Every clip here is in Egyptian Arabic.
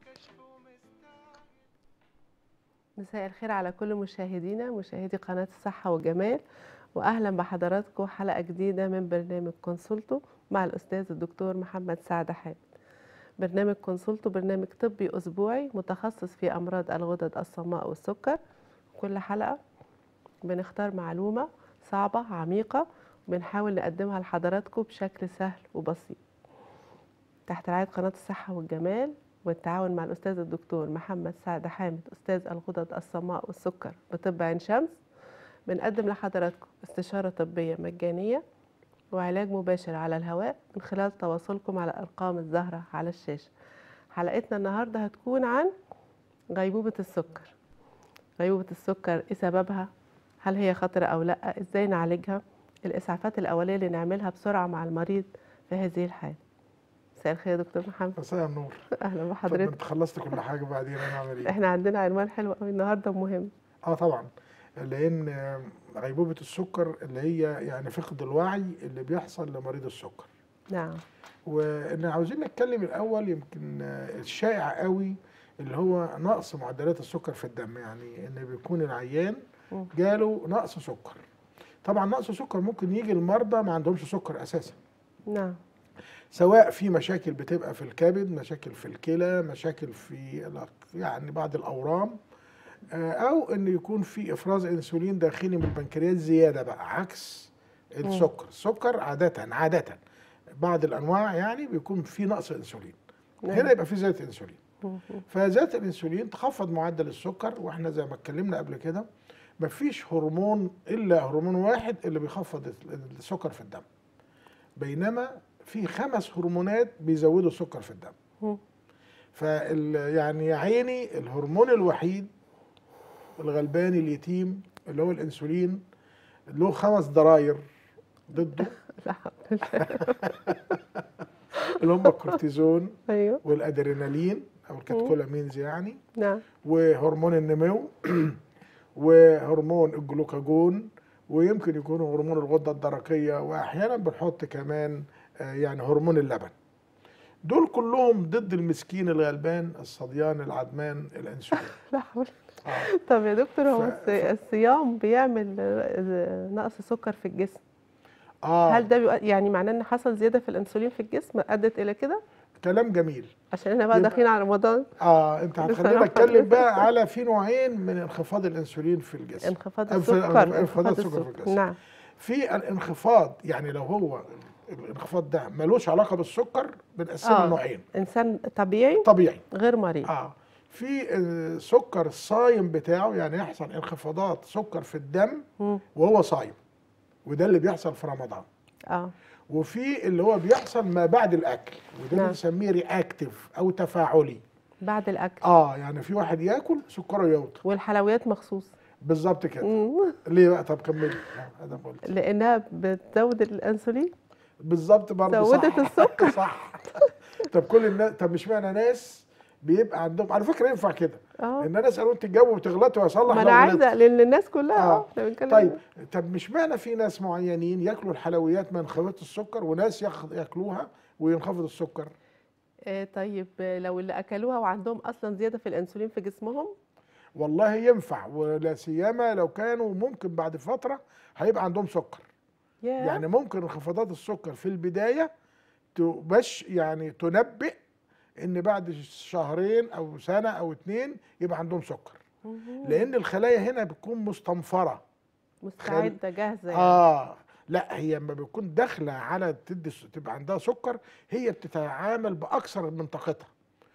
مساء الخير على كل مشاهدينا مشاهدي قناة الصحة والجمال وأهلا بحضراتكم حلقة جديدة من برنامج كونسولتو مع الأستاذ الدكتور محمد سعد حامد برنامج كونسولتو برنامج طبي أسبوعي متخصص في أمراض الغدد الصماء والسكر كل حلقة بنختار معلومة صعبة عميقة وبنحاول نقدمها لحضراتكم بشكل سهل وبسيط تحت رعاية قناة الصحة والجمال والتعاون مع الأستاذ الدكتور محمد سعد حامد أستاذ الغدد الصماء والسكر بطب عين شمس بنقدم لحضراتكم استشارة طبية مجانية وعلاج مباشر على الهواء من خلال تواصلكم على الأرقام الظاهرة على الشاشة حلقتنا النهاردة هتكون عن غيبوبة السكر غيبوبة السكر إيه سببها؟ هل هي خطرة أو لأ؟ إزاي نعالجها؟ الإسعافات الأولية اللي نعملها بسرعة مع المريض في هذه الحالة مساء الخير يا دكتور محمد مساء النور أهلا طب بحضرتك انت خلصت كل حاجه بعدين انا اعمل ايه؟ احنا عندنا عنوان حلو قوي النهارده مهم اه طبعا لان آه، غيبوبه السكر اللي هي يعني فقد الوعي اللي بيحصل لمريض السكر نعم وان عاوزين نتكلم الاول يمكن آه، الشائع قوي اللي هو نقص معدلات السكر في الدم يعني ان بيكون العيان مم. جاله نقص سكر طبعا نقص سكر ممكن يجي المرضى ما عندهمش سكر اساسا نعم سواء في مشاكل بتبقى في الكبد مشاكل في الكلى مشاكل في الأق- يعني بعض الاورام آه، او ان يكون في افراز انسولين داخلي من البنكرياس زياده بقى عكس السكر السكر عاده عاده بعض الانواع يعني بيكون في نقص انسولين نعم. هنا يبقى في زياده انسولين مم. فذات الانسولين تخفض معدل السكر واحنا زي ما اتكلمنا قبل كده مفيش هرمون الا هرمون واحد اللي بيخفض السكر في الدم بينما في خمس هرمونات بيزودوا السكر في الدم مم. فال يعني يا عيني الهرمون الوحيد الغلباني اليتيم اللي هو الانسولين له خمس ضراير ضده لا حول الله. اللي هم الكورتيزون ايوه والادرينالين او الكاتكولامينز يعني نعم وهرمون النمو وهرمون الجلوكاجون ويمكن يكون هرمون الغده الدرقيه واحيانا بنحط كمان آه، يعني هرمون اللبن دول كلهم ضد المسكين الغلبان الصديان العدمان الانسولين لا حول آه. طب يا دكتور هو ف- الص- الصيام بيعمل آه، نقص سكر في الجسم اه هل ده بيؤ- يعني معناه ان حصل زياده في الانسولين في الجسم ادت الى كده كلام جميل عشان احنا بقى يبقى- داخلين على رمضان اه انت هتخلينا بصراحة نتكلم بقى على في نوعين من انخفاض الانسولين في الجسم انخفاض أنف- السكر انخفاض السكر في الجسم. نعم في الانخفاض يعني لو هو الانخفاض ده ملوش علاقه بالسكر بنقسمه آه. لنوعين انسان طبيعي طبيعي غير مريض اه في السكر الصايم بتاعه يعني يحصل انخفاضات سكر في الدم مم. وهو صايم وده اللي بيحصل في رمضان اه وفي اللي هو بيحصل ما بعد الاكل وده نعم. بنسميه رياكتيف او تفاعلي بعد الاكل اه يعني في واحد ياكل سكره يوطى والحلويات مخصوص بالظبط كده مم. ليه بقى طب كملي آه، انا قلت لانها بتزود الانسولين بالظبط برضه زودت صح السكر. صح طب كل الناس طب مش معنى ناس بيبقى عندهم على فكره ينفع كده اه ان انا اسال انت الجو وتغلطي واصلح ما لو انا غلطت. عايزه لان الناس كلها آه. اه احنا بنتكلم طيب طب مش معنى في ناس معينين ياكلوا الحلويات منخفضه السكر وناس ياخد ياكلوها وينخفض السكر آه طيب آه، لو اللي اكلوها وعندهم اصلا زياده في الانسولين في جسمهم والله ينفع ولا سيما لو كانوا ممكن بعد فتره هيبقى عندهم سكر يا يعني ممكن انخفاضات السكر في البدايه تبش يعني تنبئ ان بعد شهرين او سنه او اتنين يبقى عندهم سكر مهم. لان الخلايا هنا بتكون مستنفره مستعده جاهزه يعني. اه لا هي لما بتكون داخله على تدي تبقى عندها سكر هي بتتعامل باكثر من طاقتها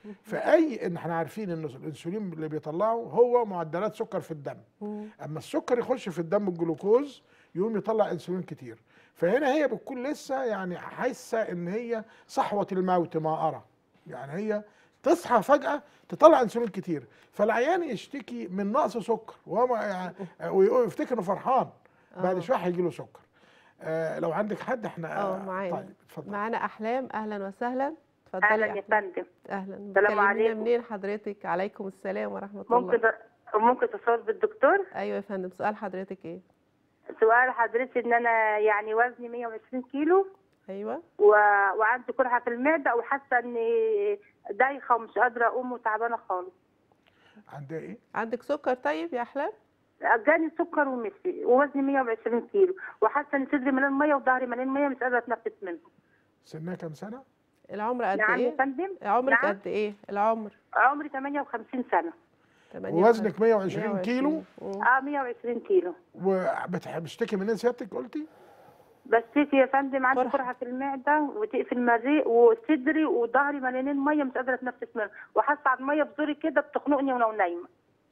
فاي ان احنا عارفين ان الانسولين اللي بيطلعه هو معدلات سكر في الدم مم. اما السكر يخش في الدم الجلوكوز يقوم يطلع انسولين كتير فهنا هي بتكون لسه يعني حاسه ان هي صحوه الموت ما ارى يعني هي تصحى فجاه تطلع انسولين كتير فالعيان يشتكي من نقص سكر وهو يعني ويفتكر انه فرحان بعد آه. شويه هيجي له سكر آه لو عندك حد احنا اه معانا طيب اتفضل معانا احلام اهلا وسهلا اتفضلي اهلا يا يا أحلام. فندم اهلا السلام بتكلمينا عليكم. منين حضرتك عليكم السلام ورحمه الله ممكن ممكن اتصل بالدكتور ايوه يا فندم سؤال حضرتك ايه سؤال حضرتك ان انا يعني وزني 120 كيلو ايوه و... وعندي قرحه في المعده وحاسه اني دايخه ومش قادره اقوم وتعبانه خالص عندها ايه عندك سكر طيب يا احلام جاني سكر ومشي ووزني 120 كيلو وحاسه ان صدري مليان ميه وظهري مليان ميه مش قادره اتنفس منه سنها كام سنه العمر قد نعم يا ايه فندم عمرك نعم. قد ايه العمر عمري 58 سنه 58. ووزنك 120 كيلو مم. اه 120 كيلو وبتشتكي من ايه سيادتك قلتي بس يا فندم عندي قرحة. قرحه في المعده وضيق في المريء وصدري وظهري مليانين ميه مش قادره اتنفس منه وحاسه على الميه في زوري كده بتخنقني وانا نايمه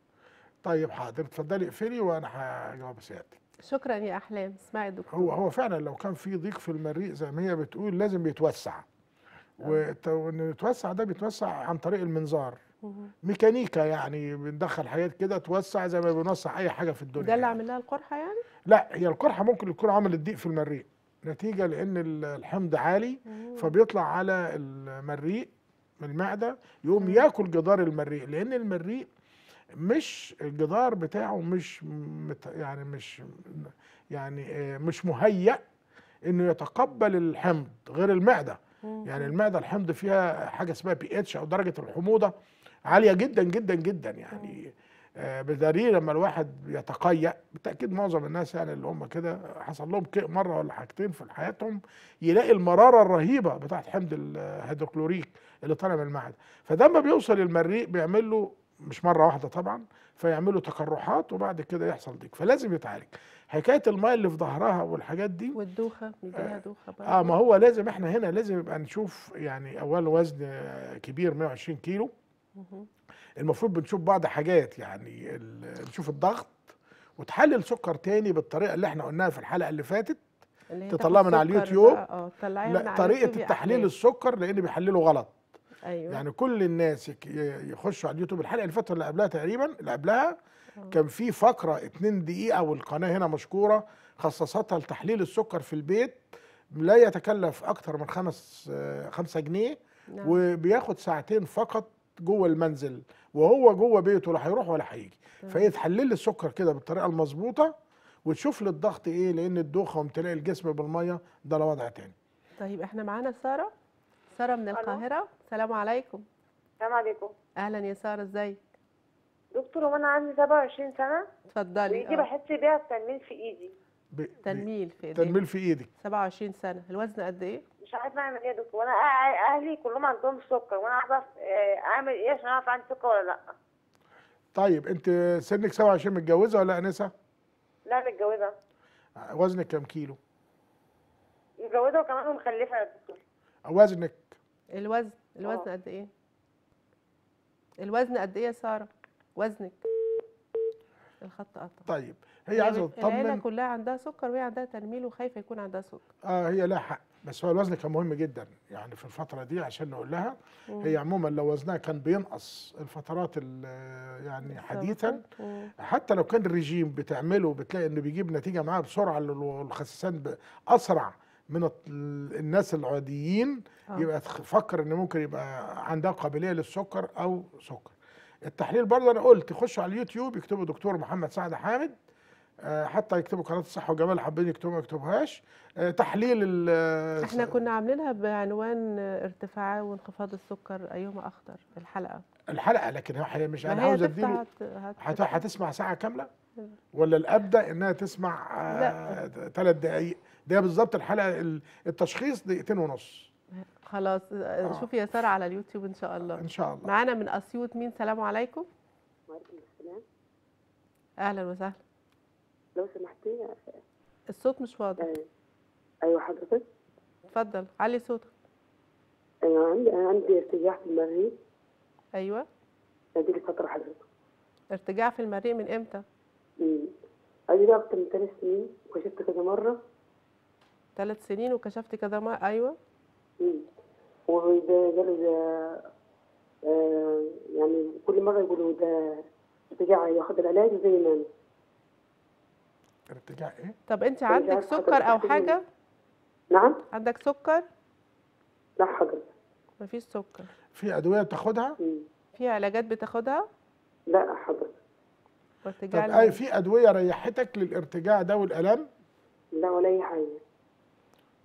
طيب حاضر اتفضلي اقفلي وانا هجاوب سيادتك شكرا يا احلام اسمعي الدكتور هو هو فعلا لو كان في ضيق في المريء زي ما هي بتقول لازم يتوسع وت- وان يتوسع ده بيتوسع عن طريق المنظار مم. ميكانيكا يعني بندخل حاجات كده توسع زي ما بنوسع اي حاجه في الدنيا ده اللي يعني. عامل لها القرحه يعني لا هي القرحه ممكن تكون عملت ضيق في المريء نتيجه لان ال- الحمض عالي فبيطلع على المريء من المعده يقوم ياكل جدار المريء لان المريء مش الجدار بتاعه مش مت يعني مش يعني آه، مش مهيأ انه يتقبل الحمض غير المعده يعني المعده الحمض فيها حاجه اسمها بي اتش او درجه الحموضه عاليه جدا جدا جدا يعني آه، بدليل لما الواحد يتقيأ بالتاكيد معظم الناس يعني اللي هم كده حصل لهم كئ مره ولا حاجتين في حياتهم يلاقي المراره الرهيبه بتاعت حمض الهيدروكلوريك اللي طالع من المعده فده لما بيوصل المريء بيعمل له مش مره واحده طبعا فيعمل له تقرحات وبعد كده يحصل ضيق فلازم يتعالج حكايه الماء اللي في ظهرها والحاجات دي والدوخه بيجي لها دوخه برضه اه ما هو لازم احنا هنا لازم يبقى نشوف يعني اولا وزن آه، كبير 120 كيلو مهم. المفروض بنشوف بعض حاجات يعني ال- نشوف الضغط وتحلل سكر تاني بالطريقه اللي احنا قلناها في الحلقه اللي فاتت اللي هي تطلعها تاخد من على سكر اليوتيوب. بقى، اه تطلعيها من لا على طريقه اليوتيوب يا التحليل أحلام. السكر لان بيحللوا غلط ايوه يعني كل الناس يك- ي- يخشوا على اليوتيوب الحلقه اللي فاتت اللي قبلها تقريبا اللي قبلها كان في فقره 2 دقيقه والقناه هنا مشكوره خصصتها لتحليل السكر في البيت لا يتكلف اكتر من خمس آه، خمسة جنيه نعم. وبياخد ساعتين فقط جوه المنزل وهو جوه بيته لا هيروح ولا هيجي فهي تحلل لي السكر كده بالطريقه المظبوطه وتشوف لي الضغط ايه لان الدوخه وامتلاء الجسم بالميه ده له وضع تاني طيب احنا معانا ساره ساره من القاهره السلام عليكم السلام عليكم اهلا يا ساره ازيك دكتور وانا عندي 27 سنه اتفضلي ويجي اه بحس بيها التنميل في ايدي ب- ب- تنميل في ايديك تنميل في ايدك 27 سنه الوزن قد ايه مش عارفه اعمل ايه يا دكتور وانا أه- اهلي كلهم عندهم سكر وانا عايزه أعرف، آه، اعمل ايه عشان اعرف عندي سكر ولا لا طيب انت سنك 27 متجوزه ولا انسه لا متجوزه وزنك كام كيلو متجوزه وكمان مخلفه يا دكتور وزنك الوزن الوزن اه. قد ايه الوزن قد ايه يا ساره وزنك الخط قطع طيب هي عايزه العيله تطمن كلها عندها سكر وهي عندها تنميل وخايفه يكون عندها سكر اه هي لها حق بس هو الوزن كان مهم جدا يعني في الفتره دي عشان نقول لها هي عموما لو وزنها كان بينقص الفترات ال- يعني حديثا مم. حتى لو كان الرجيم بتعمله بتلاقي انه بيجيب نتيجه معاه بسرعه لل- الخسسان ب- اسرع من الط- الناس العاديين آه. يبقى تفكر ان ممكن يبقى عندها قابليه للسكر او سكر التحليل برضه انا قلت يخشوا على اليوتيوب يكتبوا دكتور محمد سعد حامد آه، حتى يكتبوا قناه الصحه والجمال حابين يكتبوا ما يكتبوهاش آه، تحليل ال- احنا كنا عاملينها بعنوان ارتفاع وانخفاض السكر ايهما اخطر الحلقه الحلقه لكن هي مش انا ما هي عاوز هتفتح اديله هت- هت- هت- هتسمع ساعه كامله ولا الابدا انها تسمع ثلاث دقائق ده بالظبط الحلقه ال- التشخيص دقيقتين ونص خلاص شوفي يا ساره على اليوتيوب ان شاء الله ان شاء الله معانا من اسيوط مين سلام عليكم وعليكم السلام اهلا وسهلا لو سمحتي الصوت مش واضح آه، ايوه حضرتك اتفضل علي صوتك انا عندي انا عندي ارتجاع في المريء ايوه ادي لي فتره حضرتك ارتجاع في المريء من امتى أمم. ادي لي اكتر من ثلاث سنين وكشفت كذا مره ثلاث سنين وكشفت كذا مرة ايوه أمم. وده جاله ده آه يعني كل مره يقولوا ده ارتجاع ياخد العلاج زي ما أنا. ارتجاع ايه طب انت عارفة عندك حضرتك سكر او تحكي لي. حاجه نعم عندك سكر لا حضرتك مفيش سكر في ادويه بتاخدها أمم. في علاجات بتاخدها لا حضرتك طب وارتجاع اي المريء. في ادويه ريحتك للارتجاع ده والالم لا ولا اي حاجه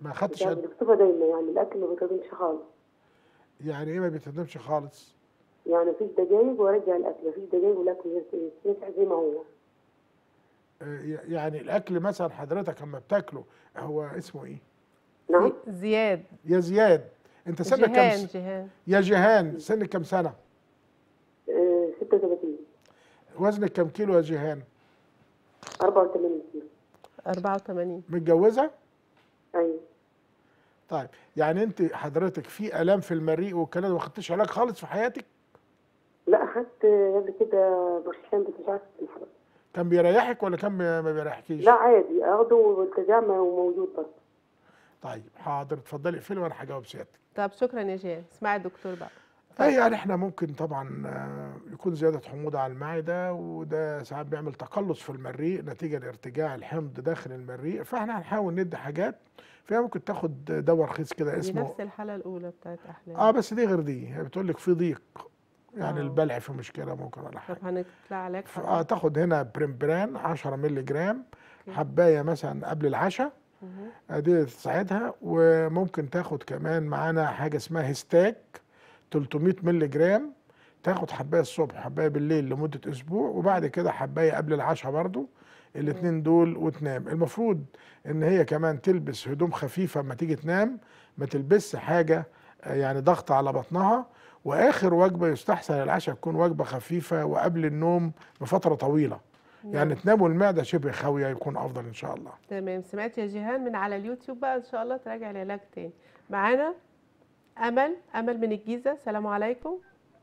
ما خدتش يعني قد- بكتبها دايما يعني الاكل ما بيتهضمش خالص يعني ايه ما بيتهضمش خالص يعني مفيش دقايق وارجع الاكل مفيش دقايق والاكل يرجع زي ما هو آه، يعني الاكل مثلا حضرتك لما بتاكله هو اسمه ايه نعم زياد يا زياد انت سنك كام جيهان س- جيهان يا جيهان سنك كام سنه آه، 36 وزنك كام كيلو يا جيهان 84 كيلو 84 متجوزه ايوه طيب يعني انت حضرتك في الام في المريء والكلام ده ما خدتش علاج خالص في حياتك لا اخدت قبل كده برشام بس مش عارفه الحرق. كان بيريحك ولا كان ما بيريحكيش لا عادي اخده والتجاع موجود برضه طيب حاضر اتفضلي اقفلي وانا هجاوب سيادتك طب شكرا يا جيهان اسمعي الدكتور بقى اي يعني احنا ممكن طبعا آه، يكون زياده حموضه على المعده وده ساعات بيعمل تقلص في المريء نتيجه لارتجاع الحمض داخل المريء فاحنا هنحاول ندي حاجات فيها ممكن تاخد دواء رخيص كده دي اسمه نفس الحالة الأولى بتاعت أحلام اه بس دي غير دي هي بتقول لك في ضيق يعني آه. البلع في مشكله ممكن ولا طب حاجه هنطلع علاج ف- اه تاخد هنا بريمبران 10 مللي جرام حبايه مثلا قبل العشاء مهم. آه، دي تساعدها وممكن تاخد كمان معانا حاجه اسمها هيستاك 300 مللي جرام تاخد حبايه الصبح حبايه بالليل لمده اسبوع وبعد كده حبايه قبل العشاء برضو الاتنين دول وتنام المفروض ان هي كمان تلبس هدوم خفيفه اما تيجي تنام ما تلبسش حاجه آه، يعني ضغط على بطنها واخر وجبه يستحسن العشاء تكون وجبه خفيفه وقبل النوم بفتره طويله يعني تنام والمعده شبه خاويه يكون افضل ان شاء الله تمام سمعت يا جيهان من على اليوتيوب بقى إن شاء الله تراجع العلاج تاني معانا أمل أمل من الجيزة السلام عليكم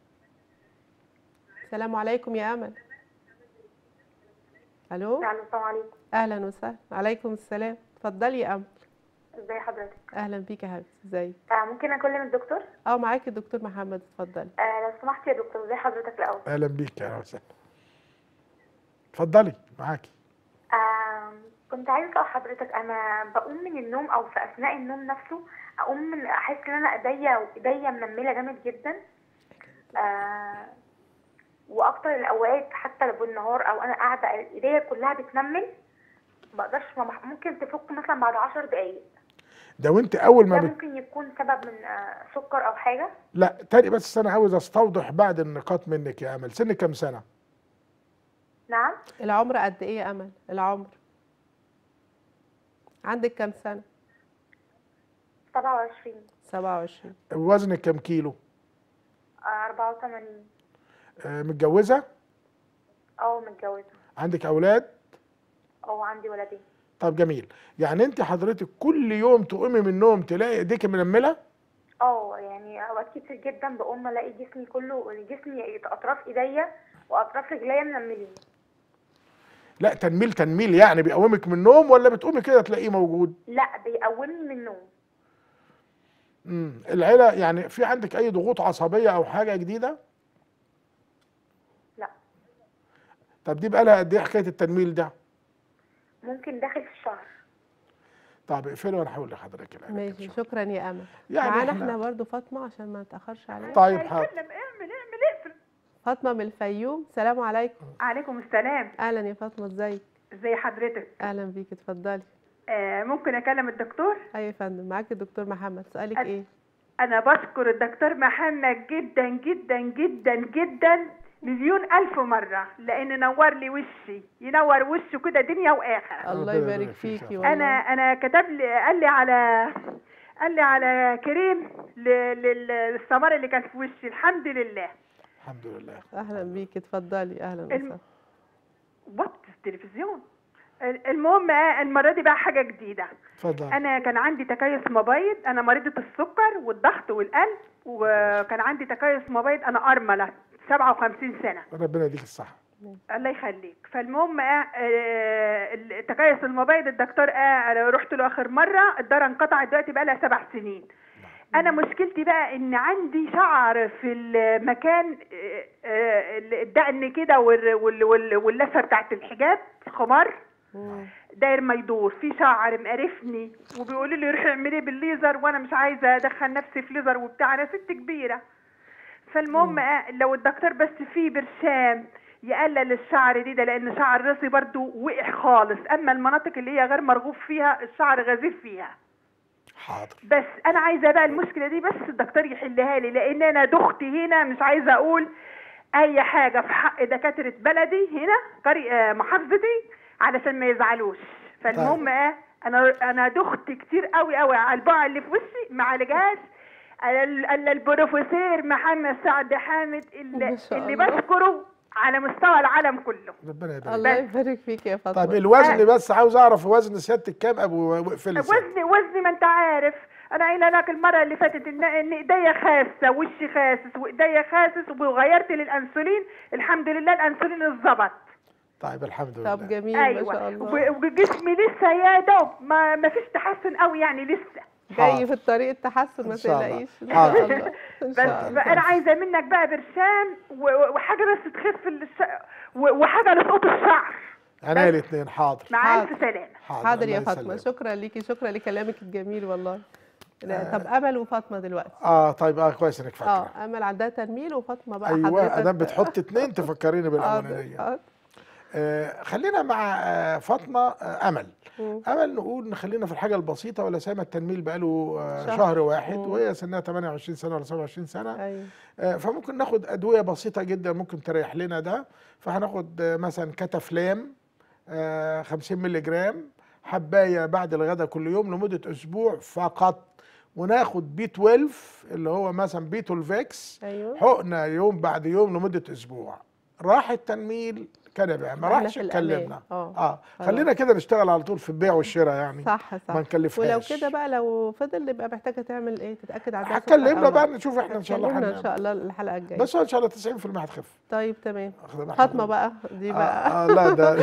السلام عليكم يا أمل ألو الو السلام عليكم أهلا وسهلا عليكم السلام اتفضلي يا أمل ازي حضرتك أهلا بيك يا حبيبتي ازيك آه ممكن اكلم الدكتور اه معاكي الدكتور محمد اتفضلي آه لو سمحت يا دكتور ازي حضرتك الاول اهلا بيك يا اهلا وسهلا اتفضلي معاكي آه كنت عايزه اسال حضرتك انا بقوم من النوم او في اثناء النوم نفسه اقوم من احس ان انا ايديا ايديا منمله جامد جدا آه واكتر الاوقات حتى لو بالنهار او انا قاعده ايديا كلها بتنمل مبقدرش ما- ممكن تفك مثلا بعد عشر دقايق ده وانت اول ما ده بت... ممكن يكون سبب من آه سكر او حاجه لا تاني بس انا عاوز استوضح بعد النقاط منك يا امل سنك كام سنه نعم العمر قد ايه يا امل العمر عندك كام سنه 27 27 وزنك كام كيلو آه 84 آه متجوزه اه متجوزه عندك اولاد اه عندي ولدين طب جميل يعني انت حضرتك كل يوم تقومي من النوم تلاقي ايديك منمله اه يعني اوقات كتير جدا بقوم الاقي جسمي كله جسمي اطراف ايديا واطراف رجليا منملين لا تنميل تنميل يعني بيقومك من النوم ولا بتقومي كده تلاقيه موجود لا بيقومني من النوم امم العيله يعني في عندك اي ضغوط عصبيه او حاجه جديده لا طب دي بقى لها قد ايه حكايه التنميل ده ممكن داخل في الشهر طب اقفلي وانا هقول لحضرتك العلاج إن ماشي شاء الله. شكرا يا امل يعني معانا إحنا- احنا برضو فاطمه عشان ما نتاخرش عليها طيب حاضر اعمل اعمل اقفل فاطمه من الفيوم سلام عليكم عليكم السلام اهلا يا فاطمه ازيك ازي حضرتك اهلا بيك اتفضلي آه ممكن اكلم الدكتور ايوه يا فندم معاكي الدكتور محمد سؤالك أنا- ايه انا بشكر الدكتور محمد جدا جدا جدا جدا مليون الف مره لان نور لي وشي ينور وشه كده دنيا واخره الله ربنا يبارك يبارك فيك فيكي يا والله انا انا كتب لي قال لي على قال لي على كريم ل- لل- للسمار اللي كان في وشي الحمد لله الحمد لله اهلا بيكي اتفضلي اهلا الم- وسهلا وقت التلفزيون المهم آه، المره دي بقى حاجه جديده اتفضل انا كان عندي تكيس مبيض انا مريضه السكر والضغط والقلب وكان عندي تكيس مبيض انا ارمله 57 سنه ربنا يديك الصحه الله يخليك فالمهم آه، آه، التكيس المبيض الدكتور آه رحت له اخر مره الداره انقطعت دلوقتي بقى لها سبع سنين انا مشكلتي بقى ان عندي شعر في المكان آه، آه، الدقن كده وال- وال- وال- واللفه بتاعت الحجاب خمار مم. داير ما يدور في شعر مقرفني وبيقولوا لي روحي اعمليه بالليزر وانا مش عايزه ادخل نفسي في ليزر وبتاع انا ست كبيره فالمهم آه، لو الدكتور بس فيه برشام يقلل الشعر دي ده لان شعر راسي برضو وقع خالص اما المناطق اللي هي غير مرغوب فيها الشعر غزير فيها حاضر بس انا عايزه بقى المشكله دي بس الدكتور يحلها لي لان انا دختي هنا مش عايزه اقول اي حاجه في حق دكاتره بلدي هنا قرية محافظتي علشان ما يزعلوش فالمهم ايه انا انا دخت كتير قوي قوي على البقعه اللي في وشي ما عالجهاش ال- ال- البروفيسور محمد سعد حامد ما اللي, شاء اللي الله. بشكره على مستوى العالم كله ربنا يبارك الله يبارك فيك يا فاطمه طيب الوزن بس عاوز اعرف وزن سيادتك كام ابو واقفل وزني وزني ما انت عارف انا قايله لك المره اللي فاتت ان ان ايديا خاسه وشي خاسس وايديا خاسس وغيرت للانسولين الحمد لله الانسولين اتظبط طيب الحمد لله طب جميل ما شاء ايوه الله وب- وجسمي لسه يا دوب ما ما فيش تحسن قوي يعني لسه جاي في الطريق التحسن ما إن شاء الله. تقلقيش ان حاضر. شاء الله ان بس شاء الله انا عايزه منك بقى برشام و- و- وحاجه بس تخف الش... و- وحاجه لسقوط الشعر عينيا الاثنين حاضر مع حاضر. الف سلامه حاضر يا الله فاطمه يسلمك. شكرا ليكي شكرا لكلامك الجميل والله لا، طب امل وفاطمه دلوقتي اه طيب اه كويس انك فاكره اه امل عندها تنميل وفاطمه بقى ايوه حضرتك ادام بتحط اتنين تفكريني حاضر بالاولانيه حاضر. آه خلينا مع آه فاطمه آه امل مم. امل نقول نخلينا في الحاجه البسيطه ولا سامه التنميل بقاله آه شهر. شهر واحد مم. وهي سنها 28 سنه ولا 27 سنه ايوه آه فممكن ناخد ادويه بسيطه جدا ممكن تريح لنا ده فهناخد آه مثلا كتافلام آه 50 مللي جرام حبايه بعد الغداء كل يوم لمده اسبوع فقط وناخد بي 12 اللي هو مثلا بي 12 اكس ايوه حقنه يوم بعد يوم لمده اسبوع راح التنميل كان يبيع ما إحنا راحش في الأمان. اتكلمنا اه اه خلاص. خلينا كده نشتغل على طول في البيع والشراء يعني صح صح ما نكلفهاش ولو كده بقى لو فضل يبقى محتاجه تعمل ايه تتاكد عندها سكر هتكلمنا أو بقى لا. نشوف احنا ان شاء الله هتكلمنا ان هنعمل. شاء الله الحلقه الجايه بس هو ان شاء الله 90% هتخف طيب تمام واخدة بالك؟ فاطمه بقى دي بقى آه, اه لا ده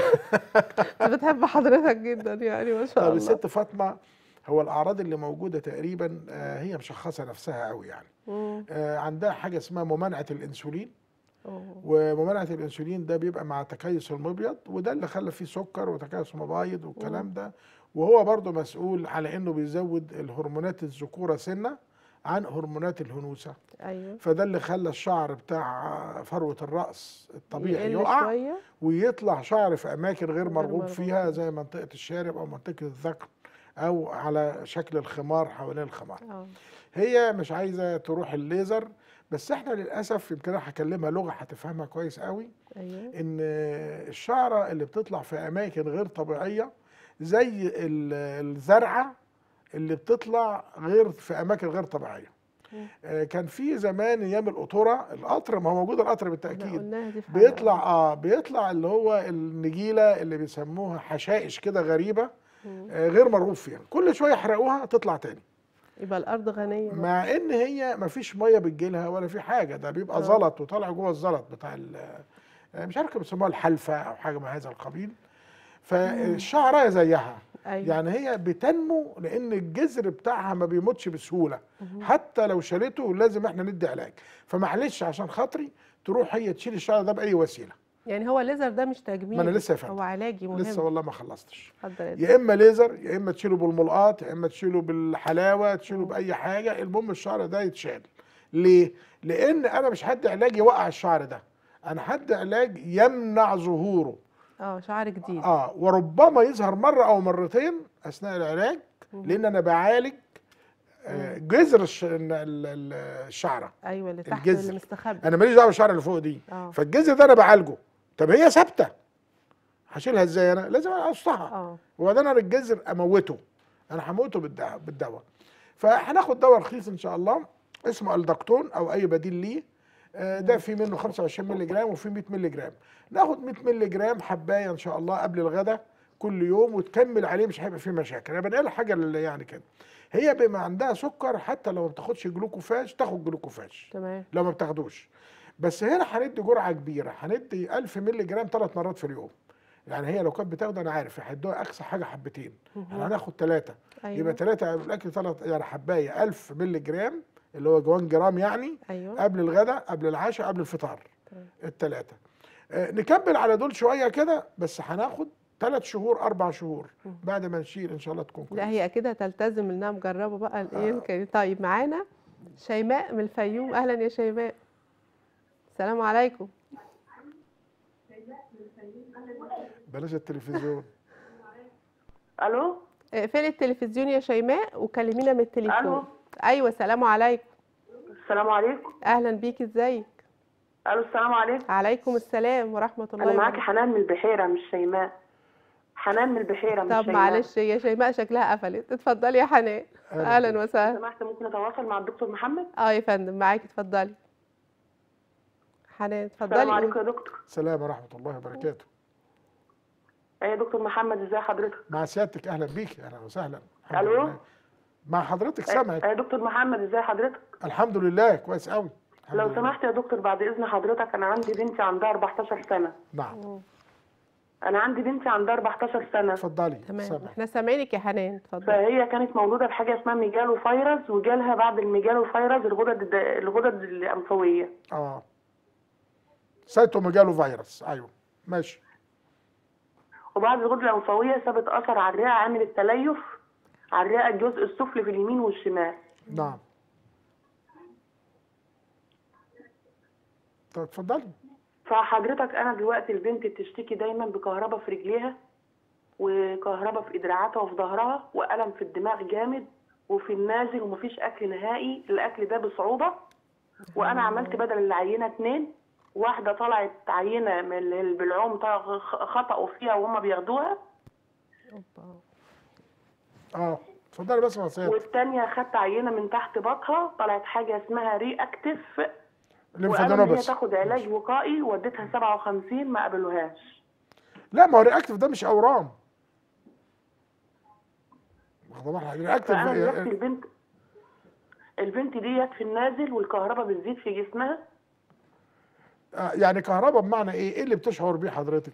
بتحب حضرتك جدا يعني ما شاء طب الله الست فاطمه هو الاعراض اللي موجوده تقريبا آه هي مشخصه نفسها قوي يعني مم. آه عندها حاجه اسمها ممانعه الانسولين أوه. وممانعه الانسولين ده بيبقى مع تكيس المبيض وده اللي خلى فيه سكر وتكيس مبايض والكلام ده وهو برضه مسؤول على انه بيزود الهرمونات الذكوره سنه عن هرمونات الانوثه ايوه فده اللي خلى الشعر بتاع فروه الراس الطبيعي يقل يقع شويه ويطلع شعر في اماكن غير غير مرغوب مرغوب فيها فيها. زي منطقه الشارب او منطقه الذقن او على شكل الخمار حوالين الخمار اه هي مش عايزه تروح الليزر بس احنا للاسف يمكن انا هكلمها لغه هتفهمها كويس قوي ايوه ان الشعره اللي بتطلع في اماكن غير طبيعيه زي ال- الزرعه اللي بتطلع غير في اماكن غير طبيعيه مم. آه، كان في زمان ايام القطوره القطر ما هو موجود القطر احنا بالتاكيد قلناها دي في حلقة. بيطلع اه بيطلع اللي هو النجيله اللي بيسموها حشائش كده غريبه مم. آه غير مرغوب فيها كل شويه يحرقوها تطلع تاني يبقى الارض غنيه بقى. مع ان هي ما فيش ميه بتجيلها ولا في حاجه ده بيبقى آه. زلط وطالع جوه الزلط بتاع ال- آه، مش عارف كانوا بيسموها الحلفه او حاجه من هذا القبيل فالشعرايه زيها ايوه يعني هي بتنمو لان الجذر بتاعها ما بيموتش بسهوله حتى لو شالته لازم احنا ندي علاج فمعلش عشان خاطري تروح هي تشيل الشعر ده باي وسيله يعني هو الليزر ده مش تجميل ما أنا لسه يا فندم. هو علاجي مهم لسه والله ما خلصتش اتفضل يا يا اما ليزر يا اما تشيله بالملقاط يا اما تشيله بالحلاوه تشيله باي حاجه المهم الشعر ده يتشال ليه لان انا مش هدي علاج يوقع الشعر ده انا هدي علاج يمنع ظهوره اه شعر جديد اه وربما يظهر مره او مرتين اثناء العلاج لان انا بعالج آه، جذر الش- ال- ال- الشعره ايوه اللي تحت الجذر. اللي مستخبي انا ماليش دعوه بالشعر اللي فوق دي اه فالجذر ده انا بعالجه طب هي ثابته هشيلها ازاي انا لازم اقصها اه وبعدين انا الجذر اموته انا هموته بالدواء بالدواء فهناخد دواء رخيص ان شاء الله اسمه الدكتون او اي بديل ليه آه، ده في منه 25 مللي جرام وفي 100 مللي جرام ناخد 100 مللي جرام حبايه ان شاء الله قبل الغداء كل يوم وتكمل عليه مش هيبقى فيه مشاكل انا بنقل حاجه اللي يعني كده هي بما عندها سكر حتى لو ما بتاخدش جلوكوفاج تاخد جلوكوفاج تمام لو ما بتاخدوش بس هنا هندي جرعه كبيره هندي 1000 مللي جرام ثلاث مرات في اليوم يعني هي لو كانت بتاخد انا عارف هيدوها اقصى حاجه حبتين احنا هناخد ثلاثه ايوه يبقى ثلاثه الاكل ثلاث يعني حبايه 1000 مللي جرام اللي هو 1 جرام يعني ايوه قبل الغداء قبل العشاء قبل الفطار تمام. الثلاثه آه نكمل على دول شويه كده بس هناخد ثلاث شهور اربع شهور بعد ما نشيل ان شاء الله تكون لا كويسه هي اكيد هتلتزم انها مجربه بقى الايه آه. الكريم. طيب معانا شيماء من الفيوم اهلا يا شيماء السلام عليكم بلاش التلفزيون الو اقفلي التلفزيون يا شيماء وكلمينا من التليفون ألو. ايوه سلام عليكم السلام عليكم اهلا بيكي ازيك الو السلام عليكم عليكم السلام ورحمه الله انا معاكي وبركاته حنان من البحيره مش شيماء حنان من البحيره مش طب شيماء معلش يا شيماء شكلها قفلت اتفضلي يا حنان أهلا اهلا لو وسهلا سمحت ممكن اتواصل مع الدكتور محمد اه يا فندم معاكي اتفضلي حنان السلام اتفضلي عليكم قولي. يا دكتور السلام ورحمه الله وبركاته ايه يا دكتور محمد ازي حضرتك مع سيادتك اهلا بيك اهلا وسهلا الحمد ألو؟ لله. مع حضرتك ايه سامعك يا دكتور محمد ازي حضرتك الحمد لله كويس قوي الحمد لو لله. سمحت يا دكتور بعد اذن حضرتك انا عندي بنتي عندها 14 سنه نعم انا عندي بنتي عندها 14 سنه اتفضلي تمام سامع احنا سامعينك يا حنان اتفضلي فهي كانت مولوده بحاجه اسمها ميجالو فيروس وجالها بعد الميجالو فيروس الغدد الد- الغدد الانفويه اه سيتوميجالو فيروس ايوه ماشي وبعد الغدة الأنفوية سابت أثر على الرئة عامل التليف على الرئة الجزء السفلي في اليمين والشمال نعم طب اتفضلي فحضرتك أنا دلوقتي البنت بتشتكي دايما بكهرباء في رجليها وكهرباء في دراعاتها وفي ظهرها وألم في الدماغ جامد وفي النازل ومفيش أكل نهائي الأكل ده بصعوبة وأنا عملت بدل العينة اتنين واحدة طلعت عينة من ال- بالعوم طلع- خطأوا فيها وهم بياخدوها أوبا. اه اتفضلي بس مع سيادتك والتانية خدت عينة من تحت بطها طلعت حاجة اسمها ري اكتف وقالوا ان هي ليمفادينوباثي تاخد علاج وقائي وديتها 57 ما قبلوهاش لا ما هو رياكتيف ده مش اورام واخده بالك رياكتيف فانا دلوقتي البنت البنت ديت في النازل والكهرباء بتزيد في جسمها آه، يعني كهرباء بمعنى ايه؟ ايه اللي بتشعر بيه حضرتك؟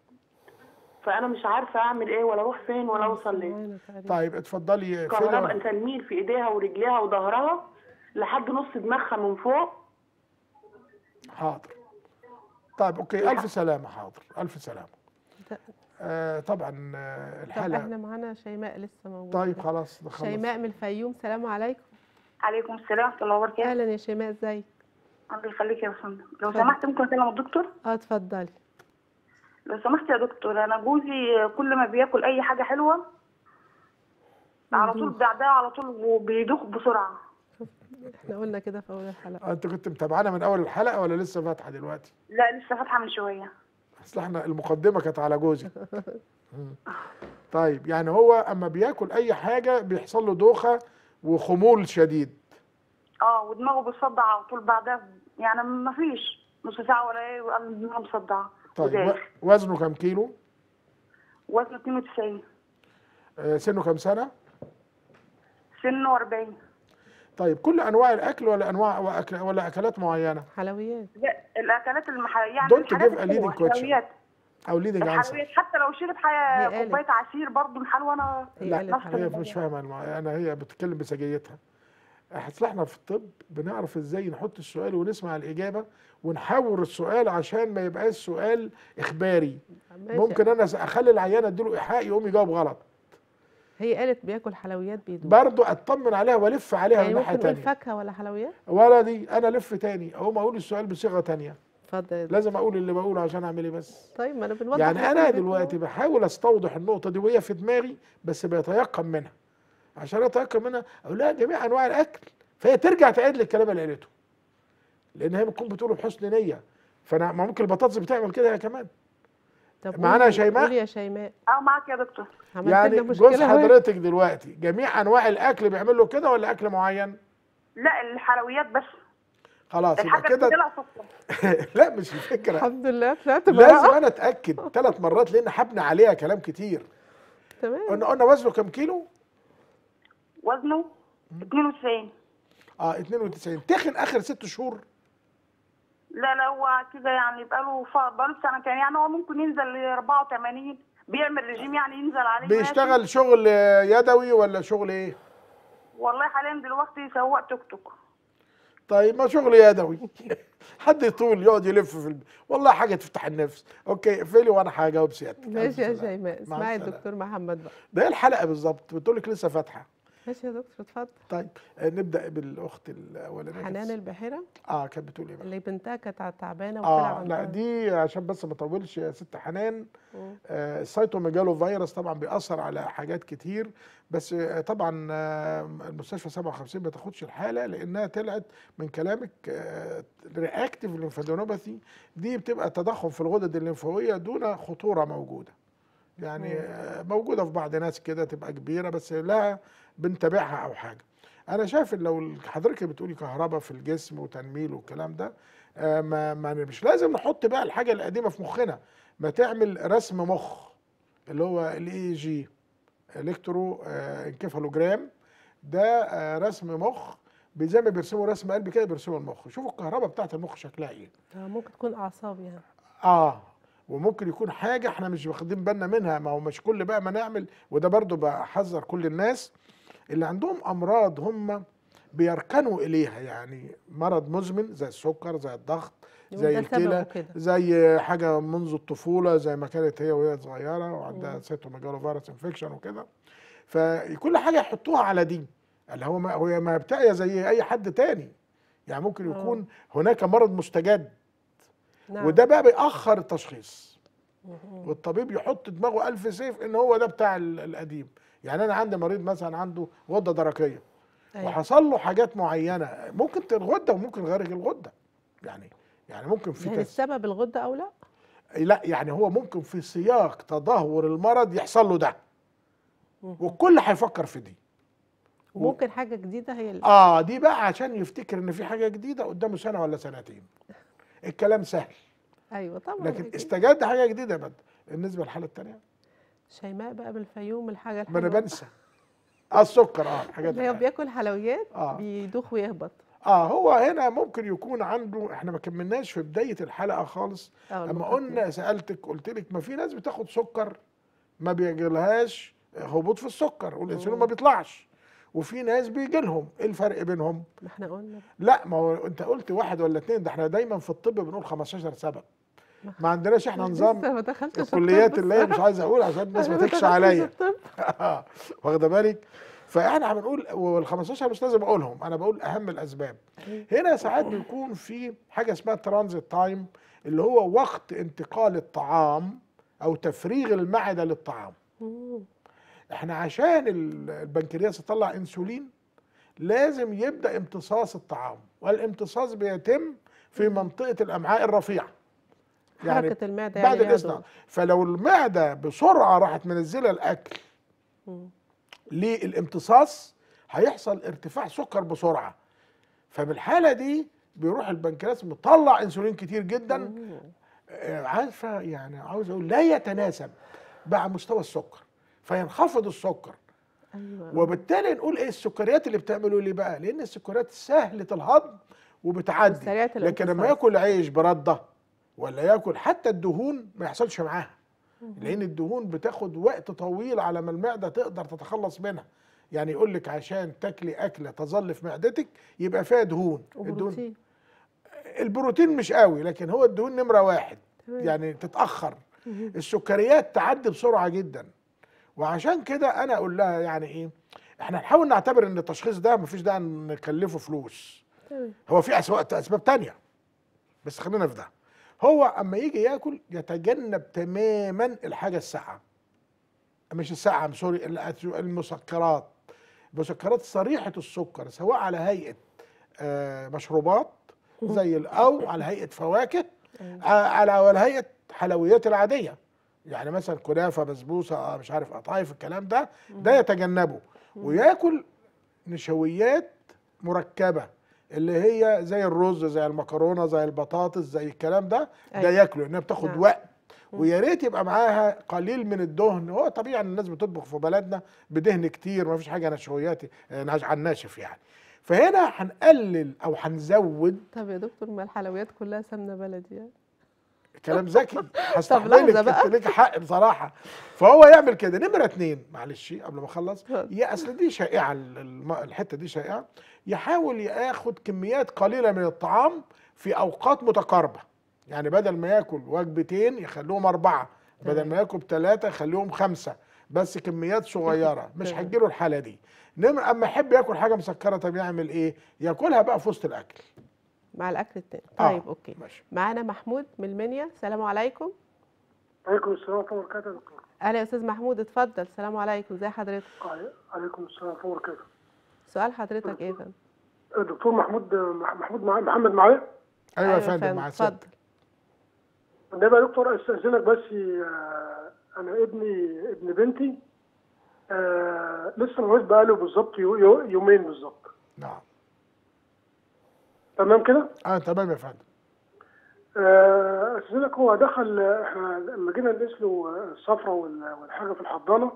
فانا مش عارفه اعمل ايه ولا اروح فين ولا اوصل ليه معانا تقريبا. طيب اتفضلي كهرباء فين تنميل في ايديها ورجليها وظهرها لحد نص دماغها من فوق حاضر طيب اوكي الف سلامه حاضر الف سلامه ده- آه طبعا آه طب الحاله احنا معانا شيماء لسه موجوده طيب خلاص ده خلص شيماء من الفيوم سلام عليكم عليكم السلام ورحمة الله وبركاته اهلا يا شيماء ازيك الله يخليك يا فندم لو اتفضل. سمحت ممكن أكلم الدكتور اه اتفضلي لو سمحت يا دكتور أنا جوزي كل ما بياكل أي حاجة حلوة على طول بيدوخ. بعدها على طول بيدوخ بسرعة احنا قلنا كده في اول الحلقه انت كنت متابعانا من اول الحلقه ولا لسه فاتحه دلوقتي؟ لا لسه فاتحة من شوية اصل احنا المقدمه كانت على جوزي مم. طيب يعني هو اما بياكل اي حاجه بيحصل له دوخه وخمول شديد اه ودماغه بتصدع على طول بعدها يعني ما فيش نص ساعة ولا ايه وقال دماغه مصدعة طيب وداخ. و- وزنه كام كيلو؟ وزنه 92 آه سنه كام سنه؟ سنه 40 طيب كل انواع الاكل ولا انواع وأكل ولا اكلات معينه؟ حلويات لا الأكلات المحلية يعني Don't الحاجات give a الحلوة، leading question. حلويات او ليدنج انسر الحلويات حتى لو شرب هي حاجة قالت. كوباية عصير برضه محلوة أنا هي لا قالت نفس هي حلويات. مش فاهمه المع- انا هي بتتكلم بسجيتها اصل احنا في الطب بنعرف ازاي نحط السؤال ونسمع الاجابه ونحور السؤال عشان ما يبقاش سؤال اخباري ماشي. ممكن انا اخلي العيان اديله ايحاء يقوم يجاوب غلط هي قالت بياكل حلويات بيدوخ برضو اطمن عليها والف عليها يعني من ناحيه ممكن نقول تانية فاكهه ولا حلويات ولا دي انا الف تاني اقوم اقول السؤال بصيغه تانية اتفضل يا دكتور. لازم اقول اللي بقوله عشان اعمل ايه بس طيب ما انا بنوضح يعني لكل انا بيت دلوقتي هو. بحاول استوضح النقطه دي وهي في دماغي بس بيتيقن منها عشان اتيقن منها اقول لها جميع انواع الاكل فهي ترجع تعيد لي الكلام اللي قالته لان هي بتكون بتقوله بحسن نيه فانا ما ممكن البطاطس بتعمل كده هي كمان طب معانا يا قولي- شيماء؟ قولي يا شيماء اه معاك يا دكتور عملت يعني لنا جوز مشكله أهو. حضرتك دلوقتي جميع انواع الاكل بيعمل له كده ولا اكل معين لا الحلويات بس خلاص يبقى الحاجة اللي كده بتطلع سكر لا مش الفكره الحمد لله طلعت لازم براءه انا اتاكد ثلاث مرات لان حبنا عليها كلام كتير تمام قلنا قلنا وزنه كام كيلو وزنه 92 اه 92 تخن اخر ست شهور لا لا هو كده يعني بقاله ف- بقاله سنتين يعني هو ممكن ينزل ل 84 بيعمل رجيم يعني ينزل عليه ماشي. بيشتغل شغل يدوي ولا شغل ايه والله حاليا دلوقتي سواق توك توك طيب ما شغل يدوي حد يطول يقعد يلف في الب... والله حاجه تفتح النفس اوكي اقفلي وانا هجاوب سيادتك ماشي يا ألف سلامة. شيماء مع اسمعي السلامة. الدكتور محمد بقى ده ايه الحلقه بالظبط بتقول لك لسه فاتحه ماشي يا دكتور اتفضل طيب آه، نبدا بالاخت الاولانيه حنان البحيره اه كانت بتقول ايه بقى اللي بنتها كانت تعبانه وطلع اه لا عندها دي عشان بس ما اطولش يا ست حنان مم. آه، السيتوميجالو فيروس طبعا بيأثر على حاجات كتير بس آه، طبعا آه، المستشفى 57 ما تاخدش الحاله لانها طلعت من كلامك رياكتيف ليمفادينوباثي دي بتبقى تضخم في الغدد الليمفاويه دون خطوره موجوده يعني مم. آه، موجوده في بعض ناس كده تبقى كبيره بس لا بنتابعها او حاجه انا شايف إن لو حضرتك بتقولي كهرباء في الجسم وتنميل والكلام ده آه، ما ما مش لازم نحط بقى الحاجه القديمه في مخنا ما تعمل رسم مخ اللي هو الاي جي الكترو آه، انكفالوجرام ده آه، رسم مخ بي- زي ما بيرسموا رسم قلب كده بيرسموا المخ شوفوا الكهرباء بتاعت المخ شكلها ايه آه، ممكن تكون اعصاب يعني اه وممكن يكون حاجه احنا مش واخدين بالنا منها ما هو مش كل بقى ما نعمل وده برضو بحذر كل الناس اللي عندهم امراض هم بيركنوا اليها يعني مرض مزمن زي السكر زي الضغط يقول زي ده سببه الكلى كده. زي حاجه منذ الطفوله زي ما كانت هي وهي صغيره وعندها سيتوميجالو فيروس انفكشن وكده فكل حاجه يحطوها على دي اللي هو ما هو ما بتاعي زي اي حد تاني يعني ممكن آه. يكون هناك مرض مستجد نعم وده بقى بيأخر التشخيص والطبيب يحط دماغه ألف سيف ان هو ده بتاع ال- القديم يعني انا عندي مريض مثلا عنده غده درقيه أيوة. وحصل له حاجات معينه ممكن ت- الغده وممكن غير الغده يعني يعني ممكن في يعني تس... السبب الغده او لا لا يعني هو ممكن في سياق تدهور المرض يحصل له ده والكل هيفكر في دي وممكن حاجه جديده هي اللي اه دي بقى عشان يفتكر ان في حاجه جديده قدامه سنه ولا سنتين الكلام سهل ايوه طبعا لكن أكيد. استجد حاجه جديده يا بدر بالنسبه للحاله الثانيه شيماء بقى من الفيوم الحاجه ما انا الحلوه بنسى اه السكر اه الحاجات اللي هو دي بياكل حلويات آه. بيدوخ ويهبط اه هو هنا ممكن يكون عنده احنا ما كملناش في بدايه الحلقه خالص اه اما المقدمة. قلنا سالتك قلت لك ما في ناس بتاخد سكر ما بيجيلهاش هبوط في السكر والانسولين ما بيطلعش وفي ناس بيجي لهم ايه الفرق بينهم ما احنا قلنا لا ما هو انت قلت واحد ولا اتنين ده احنا دايما في الطب بنقول 15 سبب ما عندناش احنا نظام لسه ما دخلتش الكليات الطب اللي هي مش الصراحة. عايز اقول عشان الناس ما أنا تكش دخلتش عليا الطب. واخده بالك فاحنا بنقول وال 15 مش لازم اقولهم انا بقول اهم الاسباب هنا ساعات بيكون في حاجه اسمها ترانزيت تايم اللي هو وقت انتقال الطعام او تفريغ المعده للطعام مم. احنا عشان ال- البنكرياس يطلع انسولين لازم يبدا امتصاص الطعام والامتصاص بيتم في منطقه الامعاء الرفيعه حركه المعده بعد يعني يا الاذن دكتور. فلو المعده بسرعه راحت منزله الاكل مم. للامتصاص هيحصل ارتفاع سكر بسرعه فبالحاله دي بيروح البنكرياس مطلع انسولين كتير جدا مم. آه، عارفه يعني عاوز اقول لا يتناسب مع مستوى السكر فينخفض السكر ايوه وبالتالي نقول ايه السكريات اللي بتعمله ليه بقى لان السكريات سهله الهضم وبتعدي وسريعة لكن لما الامتصاص. ياكل عيش برده ولا ياكل حتى الدهون ما يحصلش معاها لان الدهون بتاخد وقت طويل على ما المعده تقدر تتخلص منها يعني يقول لك عشان تاكلي اكله تظل في معدتك يبقى فيها دهون الدهون وبروتين البروتين مش قوي لكن هو الدهون نمره واحد تمام. يعني تتاخر السكريات تعدي بسرعه جدا وعشان كده انا اقول لها يعني ايه احنا نحاول نعتبر ان التشخيص ده مفيش داعي نكلفه فلوس تمام هو في اسباب اسباب تانية بس خلينا في ده هو اما يجي ياكل يتجنب تماما الحاجه الساقعه مش الساقعه سوري الأت- المسكرات المسكرات صريحه السكر سواء على هيئه آه، مشروبات زي ال- او على هيئه فواكه آه، على على هيئه حلويات العاديه يعني مثلا كنافه بسبوسه آه، مش عارف قطايف الكلام ده ده يتجنبه وياكل نشويات مركبه اللي هي زي الرز زي المكرونه زي البطاطس زي الكلام ده ده أيوة. ياكله انها بتاخد نعم. وقت ويا ريت يبقى معاها قليل من الدهن هو طبيعي ان الناس بتطبخ في بلدنا بدهن كتير ما فيش حاجه نشويات آه، نعج- على الناشف يعني فهنا هنقلل او هنزود طب يا دكتور ما الحلويات كلها سمنه بلدي يعني كلام ذكي لحظة هستحملك بقى. انت ليك حق بصراحه فهو يعمل كده نمره اتنين معلش قبل ما اخلص اتفضل. يا اصل دي شائعه ال- الم- الحته دي شائعه يحاول ياخد كميات قليله من الطعام في اوقات متقاربه يعني بدل ما ياكل وجبتين يخليهم اربعه بدل ما ياكل ثلاثه يخليهم خمسه بس كميات صغيره مش تمام. هتجيله الحاله دي انما اما يحب ياكل حاجه مسكره طب يعمل ايه ياكلها بقى في وسط الاكل مع الاكل التاني آه، طيب اوكي ماشي معانا محمود من المنيا السلام عليكم عليكم السلام ورحمة الله وبركاته يا دكتور. اهلا يا استاذ محمود اتفضل السلام عليكم ازي حضرتك علي- عليكم السلام ورحمة الله وبركاته. سؤال حضرتك ايه يا فندم دكتور محمود مح- محمود معايا محمد معايا ايوه يا فندم مع اتفضل سيادتك ده بقى يا دكتور استاذنك بس آه، انا ابني ابن بنتي آه لسه مولود بقاله بالظبط يو- يو- يومين بالظبط نعم تمام كده؟ اه تمام يا فندم آه، استاذنك هو دخل احنا لما جينا نقيس له الصفرة وال- والحاجة في الحضانة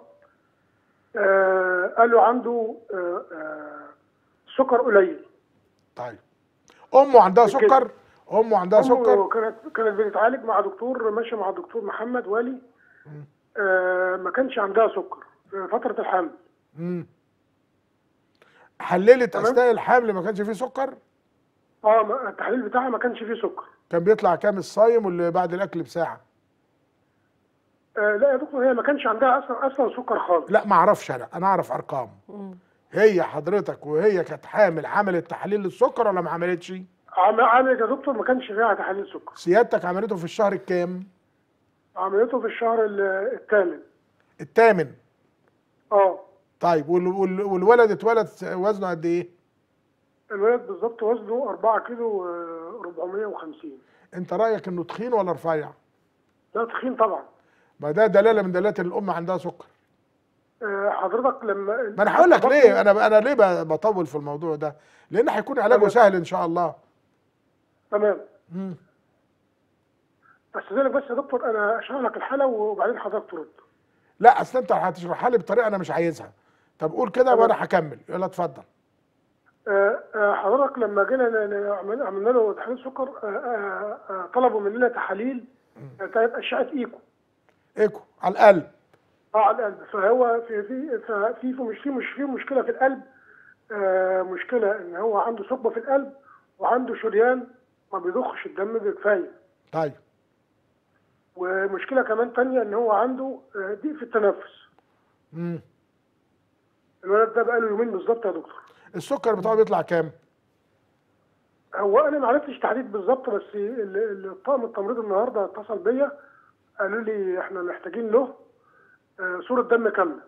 آه قالوا عنده آه آه سكر قليل طيب امه عندها كده. سكر امه عندها أمه سكر كانت كانت بتتعالج مع دكتور ماشي مع دكتور محمد والي آه ما كانش عندها سكر في فترة الحمل مم. حللت تمام. اثناء الحمل ما كانش فيه سكر اه ما- التحليل بتاعها ما كانش فيه سكر كان بيطلع كام الصايم واللي بعد الاكل بساعه آه لا يا دكتور هي ما كانش عندها اصلا اصلا سكر خالص لا ما اعرفش انا انا اعرف ارقام مم. هي حضرتك وهي كانت حامل عملت تحليل للسكر ولا ما عملتش عم- عملت يا دكتور ما كانش فيها تحليل سكر سيادتك عملته في الشهر الكام عملته في الشهر ال- الثامن الثامن اه طيب وال وال والولد اتولد وزنه قد ايه الولد بالظبط وزنه 4 كيلو آه، 450 انت رايك انه تخين ولا رفيع لا تخين طبعا ما ده دلاله من دلالات ان الام عندها سكر آه، حضرتك لما ما انا هقول لك ليه انا انا ليه ب- بطول في الموضوع ده لان هيكون علاجه تمام. سهل ان شاء الله تمام مم. بس ذلك بس يا دكتور انا اشرح لك الحاله وبعدين حضرتك ترد لا اصل انت هتشرحها لي بطريقه انا مش عايزها طب قول كده تمام. وانا هكمل يلا اتفضل آه، آه، حضرتك لما جينا ن- ن- عمل- عملنا له تحليل سكر آه، آه، آه، طلبوا مننا تحاليل آه، بتاعت اشعه ايكو ايكو على القلب اه على القلب فهو في في ففي في مش في مش في مشكله في القلب آه، مشكله ان هو عنده ثقبه في القلب وعنده شريان ما بيضخش الدم بكفايه طيب ومشكله كمان تانية ان هو عنده آه، ضيق في التنفس مم. الولد ده بقاله يومين بالظبط يا دكتور السكر بتاعه بيطلع كام هو انا ما عرفتش تحديد بالظبط بس ال- ال- الطاقم التمريض النهارده اتصل بيا قالوا لي احنا محتاجين له آه، صوره دم كامله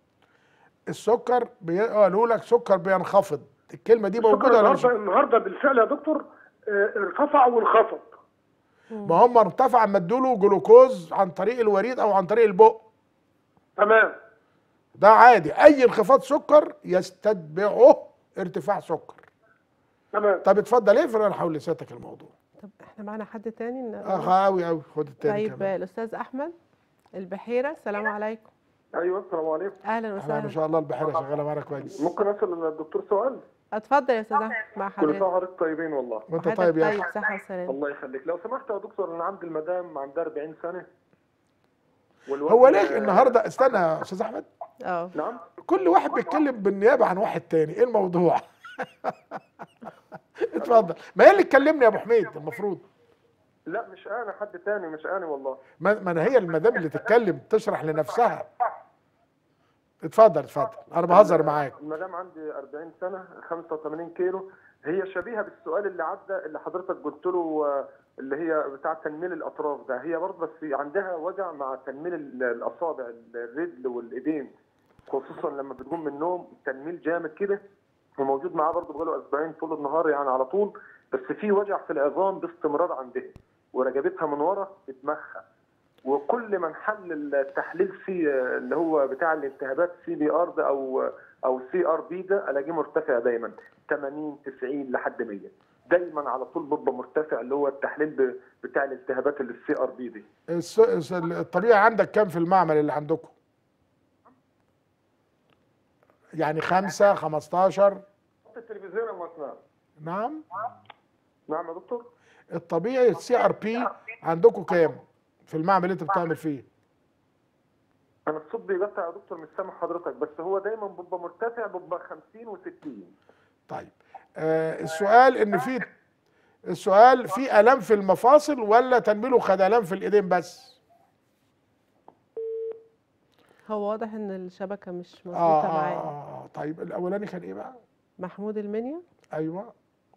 السكر بي... قالوا لك سكر بينخفض الكلمه دي السكر موجوده ولا مش النهارده النهارده بالفعل يا دكتور آه، ارتفع وانخفض ما هم ارتفع اما ادوا جلوكوز عن طريق الوريد او عن طريق البق تمام ده عادي اي انخفاض سكر يستتبعه ارتفاع سكر تمام طب اتفضل اقفل انا هحاول لسيادتك الموضوع طب احنا معانا حد تاني ن- اه قوي قوي خد التاني طيب كمان الاستاذ احمد البحيره السلام عليكم ايوه السلام عليكم اهلا احنا ما وسهلا شاء الله البحيره شغاله معانا كويس ممكن اسال الدكتور سؤال اتفضل يا استاذ احمد مع كل سنه حضرتك وحضرتك طيبين والله وانت وحضرتك طيب يا طيب اخي صحه وسلامه الله يخليك لو سمحت يا دكتور انا عندي المدام عندها 40 سنه والوزن- هو ليه النهارده استنى يا استاذ احمد نعم كل واحد بيتكلم بالنيابه عن واحد تاني ايه الموضوع اتفضل ما هي اللي تكلمني يا ابو حميد المفروض لا مش انا حد تاني مش انا والله ما ما أنا هي المدام اللي تتكلم تشرح لنفسها اتفضل اتفضل انا بهزر معاك المدام عندي 40 سنه 85 كيلو هي شبيهه بالسؤال اللي عدى اللي حضرتك قلت له آه، اللي هي بتاع تنميل الاطراف ده هي برضه بس عندها وجع مع تنميل ال- الاصابع الرجل والايدين خصوصا لما بتقوم من النوم تنميل جامد كده وموجود معاه برضه بقاله اسبوعين طول النهار يعني على طول بس في وجع في العظام باستمرار عندها ورقبتها من ورا في دماغها وكل ما نحل التحليل سي اللي هو بتاع الالتهابات سي بي ار ده او او سي ار بي ده الاقيه مرتفع دايما 80 90 لحد 100 دايما على طول بيبقى مرتفع اللي هو التحليل ب- بتاع الالتهابات اللي السي ار بي دي الس- الس- الطبيعي عندك كام في المعمل اللي عندكم يعني خمسة خمستاشر التلفزيون يا مثلا نعم نعم يا دكتور الطبيعي السي ار بي عندكم كام في المعمل اللي انت بتعمل فيه انا الصوت بيقطع يا دكتور مش سامع حضرتك بس هو دايما بيبقى مرتفع بيبقى 50 و60 طيب آه السؤال ان في السؤال في الام في المفاصل ولا تنميل وخدلان في الايدين بس هو واضح ان الشبكه مش اه مظبوطه اه معاه اه طيب الاولاني كان ايه بقى محمود المنيا ايوه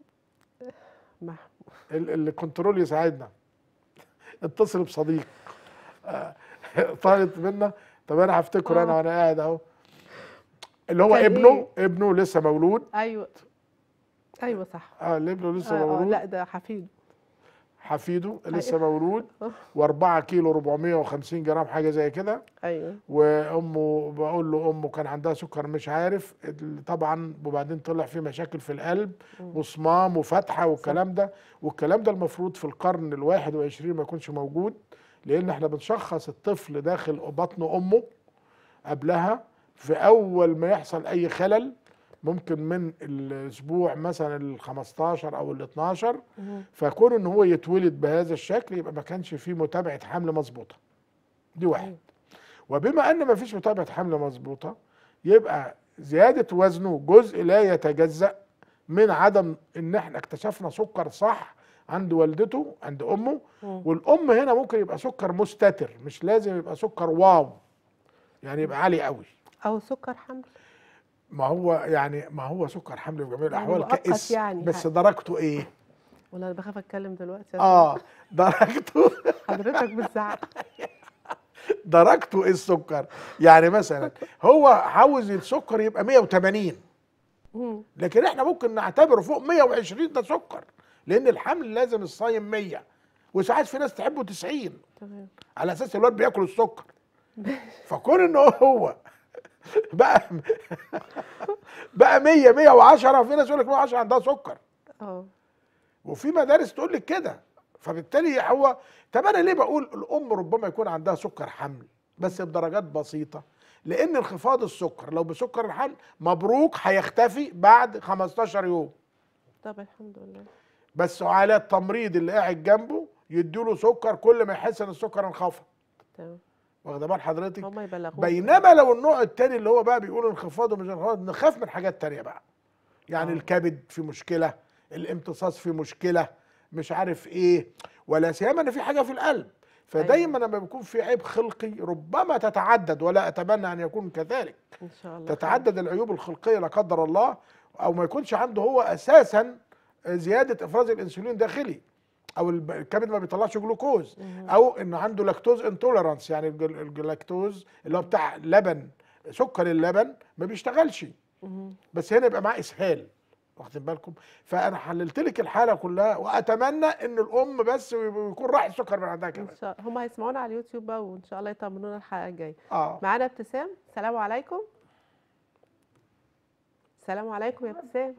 مح... ال- الكنترول يساعدنا اتصل بصديق آه، طارت منا طب انا هفتكره انا آه. وانا قاعد اهو اللي هو كان ابنه ابنه لسه مولود ايوه ايوه صح اه اللي ابنه لسه آه، آه، مولود لا ده حفيد حفيده لسه مولود آه. و4 كيلو 450 جرام حاجه زي كده ايوه وامه بقول له امه كان عندها سكر مش عارف ال- طبعا وبعدين طلع في مشاكل في القلب وصمام وفتحه والكلام ده والكلام ده المفروض في القرن الواحد وعشرين ما يكونش موجود لان احنا بنشخص الطفل داخل بطن امه قبلها في اول ما يحصل اي خلل ممكن من الاسبوع مثلا ال 15 او ال 12 مم. فكون ان هو يتولد بهذا الشكل يبقى ما كانش فيه متابعه حمل مظبوطه دي واحد وبما ان ما فيش متابعه حمل مظبوطه يبقى زياده وزنه جزء لا يتجزا من عدم ان احنا اكتشفنا سكر صح عند والدته عند امه مم. والام هنا ممكن يبقى سكر مستتر مش لازم يبقى سكر واو يعني يبقى عالي قوي او سكر حمل ما هو يعني ما هو سكر حمل في جميع الاحوال مؤقت كاسم يعني. بس درجته ايه ولا انا بخاف اتكلم دلوقتي عشان اه درجته حضرتك بتزعق درجته ايه السكر يعني مثلا هو عاوز السكر يبقى 180 مم. لكن احنا ممكن نعتبره فوق 120 ده سكر لان الحمل لازم الصايم 100 وساعات في ناس تحبه 90 تمام على اساس الواد بياكل السكر فكون ان هو بقى بقى 100 110 في ناس يقول لك 110 عندها سكر اه وفي مدارس تقول لك كده فبالتالي هو طب انا ليه بقول الام ربما يكون عندها سكر حمل بس بدرجات بسيطه لان انخفاض السكر لو بسكر الحمل مبروك هيختفي بعد 15 يوم طب الحمد لله بس على التمريض اللي قاعد جنبه يديله سكر كل ما يحس ان السكر انخفض تمام واخده بال حضرتك هم يبلغوك بينما لو النوع التاني اللي هو بقى بيقول انخفاض ومش انخفاض نخاف من حاجات تانية بقى يعني آه. الكبد في مشكلة الامتصاص في مشكلة مش عارف ايه ولا سيما ان في حاجة في القلب فدايما لما بيكون في عيب خلقي ربما تتعدد ولا اتمنى ان يكون كذلك ان شاء الله خير. تتعدد العيوب الخلقية لا قدر الله او ما يكونش عنده هو اساسا زيادة افراز الانسولين داخلي او الب- الكبد ما بيطلعش جلوكوز او انه عنده لاكتوز انتوليرانس يعني الجل- الجلاكتوز اللي هو بتاع لبن سكر اللبن ما بيشتغلش مهم. بس هنا يبقى معاه اسهال واخدين بالكم فانا حللت لك الحاله كلها واتمنى ان الام بس يكون راح السكر من عندها ان كمان شاء الله هم هيسمعونا على اليوتيوب بقى وان شاء الله يطمنونا الحلقه الجايه اه معانا ابتسام السلام عليكم السلام عليكم يا ابتسام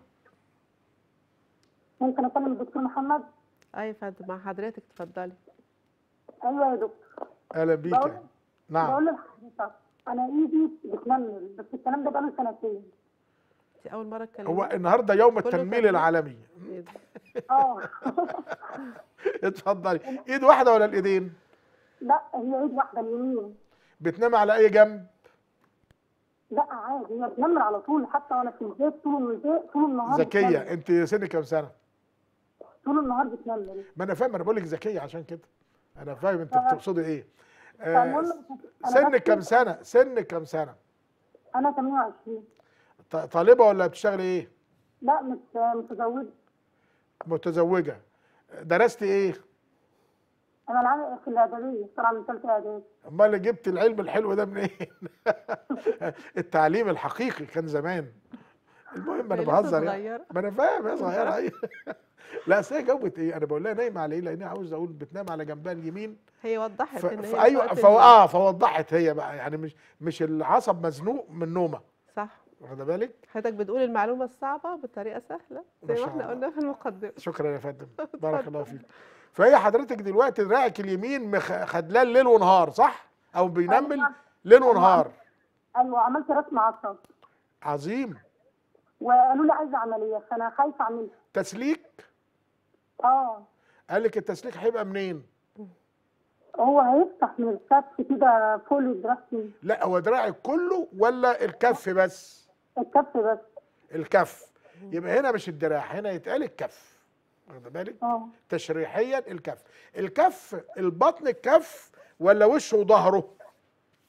ممكن اكلم الدكتور محمد اي يا فندم مع حضرتك اتفضلي ايوه يا دكتور اهلا بيك بقول نعم بقول لحضرتك انا ايدي بتنمل بس الكلام ده بقاله سنتين دي اول مره اتكلم هو النهارده يوم كله التنميل تنميل؟ العالمي اه اتفضلي ايد واحده ولا الايدين لا هي ايد واحده اليمين بتنام على اي جنب لا عادي هي بتنمل على طول حتى وانا في البيت طول البيت طول النهار ذكيه بتنمل. انت سنك كام سنه طول النهار بتنمل ما انا فاهم انا بقول لك ذكيه عشان كده انا فاهم انت آه. بتقصدي ايه فالمهم آه أنا سنك بكتب- كام سنه سنك كام سنه انا 28 ط- طالبه ولا بتشتغلي ايه لا مش متزوجه متزوجه درستي ايه انا العام في الاعداديه طالعه من ثالثه اعدادي امال اللي جبت العلم الحلو ده منين التعليم الحقيقي كان زمان المهم انا هي لسه بهزر يعني صغيرة. ما انا فاهم هي صغيره ايوه لا اصل هي جاوبت ايه انا بقول لها نايمه على ايه لاني عاوز اقول بتنام على جنبها اليمين هي وضحت ف... ان هي ف... ايوه وقت ف... ال- اه فوضحت هي بقى يعني مش مش العصب مزنوق من نومه صح واخده بالك حضرتك بتقول المعلومه الصعبه بطريقه سهله ما زي ما شاء احنا الله. قلنا في المقدمه شكرا يا فندم بارك الله فيك فهي حضرتك دلوقتي دراعك اليمين مخ... خدلان ليل ونهار صح او بينمل أيوة. ليل ونهار ايوه عملت رسم عصب عظيم وقالوا لي عايزه عمليه فانا خايفه اعملها تسليك اه قال لك التسليك هيبقى منين هو هيفتح من الكف كده فولي دراسي لا هو دراعك كله ولا الكف بس الكف بس الكف يبقى هنا مش الدراع هنا يتقال الكف واخد بالك اه تشريحيا الكف الكف البطن الكف ولا وشه وظهره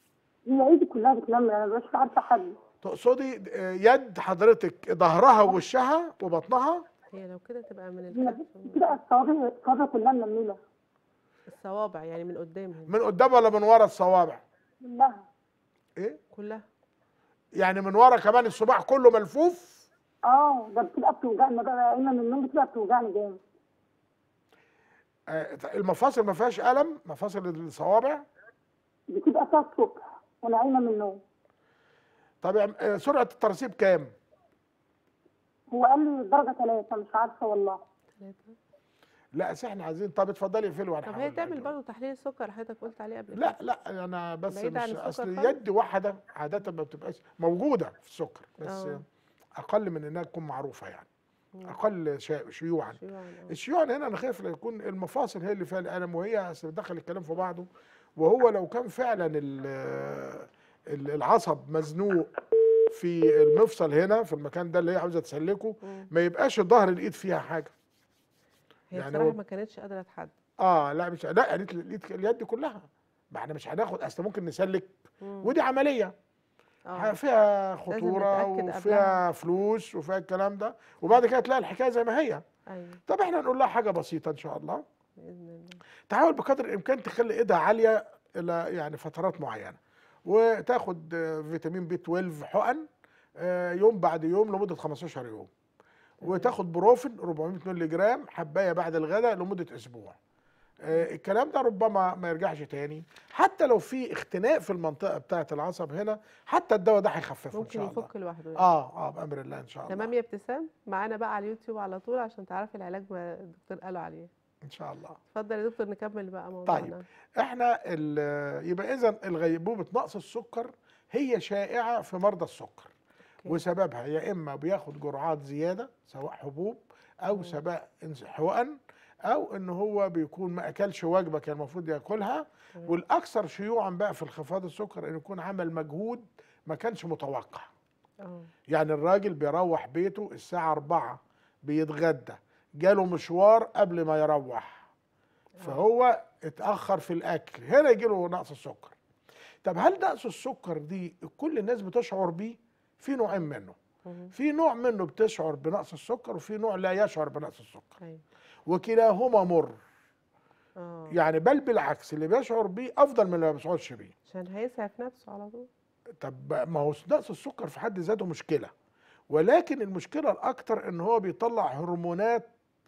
هي ايدي كلها بتنمل انا مش عارفه حد تقصدي آه، يد حضرتك ظهرها ووشها وبطنها هي لو كده تبقى من هي الكف كده الصوابع الصوابع كلها منمله الصوابع يعني من قدام هنا من قدام ولا من ورا الصوابع كلها ايه كلها يعني من ورا كمان الصباع كله ملفوف اه ده بتبقى بتوجعني بقى اما من النوم بتبقى بتوجعني جامد آه، المفاصل ما فيهاش الم مفاصل الصوابع بتبقى فيها الصبح وانا قايمه من النوم طب يا عم- آه، سرعه الترسيب كام هو قال لي درجه ثلاثه مش عارفه والله ثلاثة لا بس احنا عايزين طب اتفضلي اقفلي وانا طب هحاول هي تعمل أجاوب. برضه تحليل السكر حضرتك قلت عليه قبل لا كده. لا انا بس بعيد عن مش السكر اصل خالص؟ يد واحده عاده ما بتبقاش موجوده في السكر بس آه. اقل من انها تكون معروفه يعني اقل شا- شيوعا شيوعاً، آه. الشيوعا هنا انا خايف لا يكون المفاصل هي اللي فيها الالم وهي اصل دخل الكلام في بعضه وهو لو كان فعلا ال- ال- العصب مزنوق في المفصل هنا في المكان ده اللي هي عاوزه تسلكه مم. ما يبقاش ظهر الايد فيها حاجه هي يعني بصراحة هو- ما كانتش قادرة تحدد اه لا مش لا قالت لي اليد اليد كلها ما احنا مش هناخد اصل ممكن نسلك مم. ودي عمليه اه فيها خطوره نتأكد وفيها قبلها. فلوس وفيها الكلام ده وبعد كده تلاقي الحكايه زي ما هي ايوه طب احنا نقول لها حاجه بسيطه ان شاء الله باذن الله تحاول بقدر الامكان تخلي ايدها عاليه الى يعني فترات معينه وتاخد آه، فيتامين بي 12 حقن آه، يوم بعد يوم لمده 15 يوم وتاخد بروفين 400 مللي جرام حبايه بعد الغداء لمده اسبوع آه، الكلام ده ربما ما يرجعش تاني حتى لو في اختناق في المنطقه بتاعه العصب هنا حتى الدواء ده هيخففه ان ممكن شاء الله يفك لوحده يعني. اه اه بامر الله ان شاء الله تمام يا ابتسام معانا بقى على اليوتيوب على طول عشان تعرفي العلاج ما الدكتور قالوا عليه ان شاء الله اتفضل يا دكتور نكمل بقى موضوعنا طيب احنا ال- يبقى اذا الغيبوبه نقص السكر هي شائعه في مرضى السكر أوكي. وسببها يا اما بياخد جرعات زياده سواء حبوب او سواء إنس- حقن او ان هو بيكون ما اكلش وجبه كان المفروض ياكلها تمام. والاكثر شيوعا بقى في انخفاض السكر انه يكون عمل مجهود ما كانش متوقع اه يعني الراجل بيروح بيته الساعة أربعة بيتغدى جاله مشوار قبل ما يروح فهو اتأخر في الأكل هنا يجيله نقص السكر طب هل نقص السكر دي كل الناس بتشعر بيه؟ في نوعين منه مهم. في نوع منه بتشعر بنقص السكر وفي نوع لا يشعر بنقص السكر ايوه وكلاهما مر اه يعني بل بالعكس اللي بيشعر بيه أفضل من اللي ما بيشعرش بيه عشان هيسعف نفسه على طول طب ما هو نقص السكر في حد ذاته مشكلة ولكن المشكلة الأكتر إن هو بيطلع هرمونات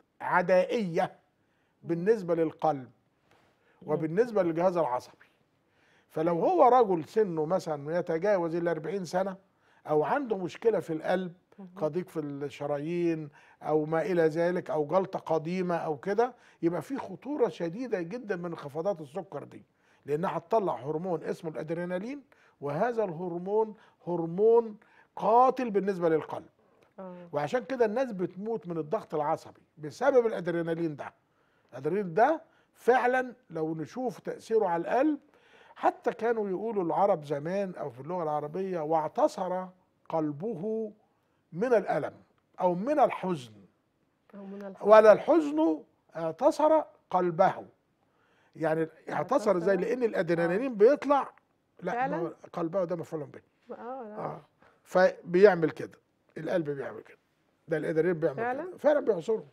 عدائية بالنسبة للقلب وبالنسبة للجهاز العصبي فلو هو رجل سنه مثلا يتجاوز ال 40 سنة أو عنده مشكلة في القلب قضيق في الشرايين أو ما إلى ذلك أو جلطة قديمة أو كده يبقى في خطورة شديدة جدا من انخفاضات السكر دي لأنها هتطلع هرمون اسمه الأدرينالين وهذا الهرمون هرمون قاتل بالنسبة للقلب اه وعشان كده الناس بتموت من الضغط العصبي بسبب الادرينالين ده الادرينالين ده فعلا لو نشوف تاثيره على القلب حتى كانوا يقولوا العرب زمان او في اللغه العربيه واعتصر قلبه من الالم او من الحزن او من الحزن ولا الحزن اعتصر قلبه يعني اعتصر اعتصر؟ زي لان الادرينالين بيطلع لا فعلاً؟ ما هو قلبه ده مفعول به اه لا اه فبيعمل كده القلب بيعمل كده ده الادرينالين بيعمل فعلاً؟ كده فعلا بيعصره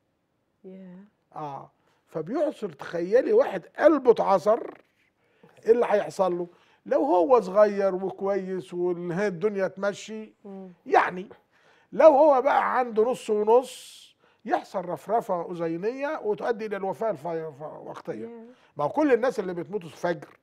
ياه اه فبيعصر تخيلي واحد قلبه اتعصر ايه اللي هيحصل له لو هو صغير وكويس والدنيا تمشي مم. يعني لو هو بقى عنده نص ونص يحصل رفرفه اذينيه وتؤدي الى الوفاه الفي- الوقتيه ياه ما هو كل الناس اللي بتموت الفجر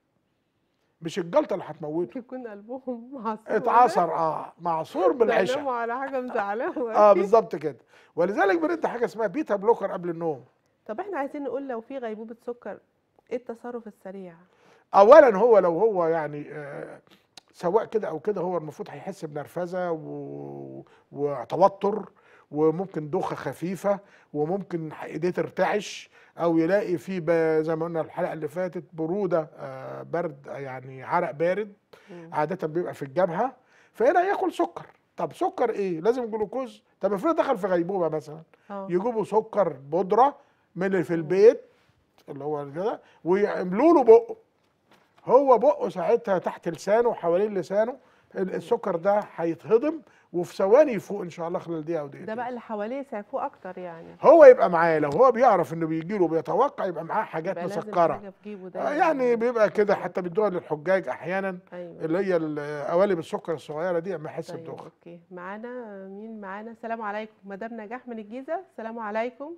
مش الجلطه اللي هتموته ممكن يكون قلبهم معصور اتعصر اه معصور بالعشاء بيناموا على حاجه مزعلاهم اه أكيد. بالظبط كده ولذلك بندي حاجه اسمها بيتا بلوكر قبل النوم طب احنا عايزين نقول لو في غيبوبه سكر ايه التصرف السريع اولا هو لو هو يعني آه سواء كده او كده هو المفروض هيحس بنرفزه و... وتوتر وممكن دوخه خفيفه وممكن ايديه ترتعش او يلاقي في ب- زي ما قلنا الحلقه اللي فاتت بروده آه برد آه، يعني عرق بارد مم. عاده بيبقى في الجبهه فهنا ياكل سكر طب سكر ايه لازم جلوكوز طب افرض دخل في غيبوبه مثلا اه يجيبوا سكر بودره من اللي في البيت اللي هو كده ويعملوا له بقه هو بقه ساعتها تحت لسانه وحوالين لسانه ال- السكر ده هيتهضم وفي ثواني يفوق ان شاء الله خلال دقيقه او ده دقيقتين بقى اللي حواليه يسعفوه اكتر يعني هو يبقى معاه لو هو بيعرف انه بيجي له بيتوقع يبقى معاه حاجات يبقى لازم مسكره حاجة في جيبه آه، دايما يعني بيبقى كده حتى بيدوها للحجاج احيانا ايوه اللي هي ال- قوالب السكر الصغيره دي اما يحس طيب بدوخه اوكي معانا مين معانا السلام عليكم مدام نجاح من الجيزه السلام عليكم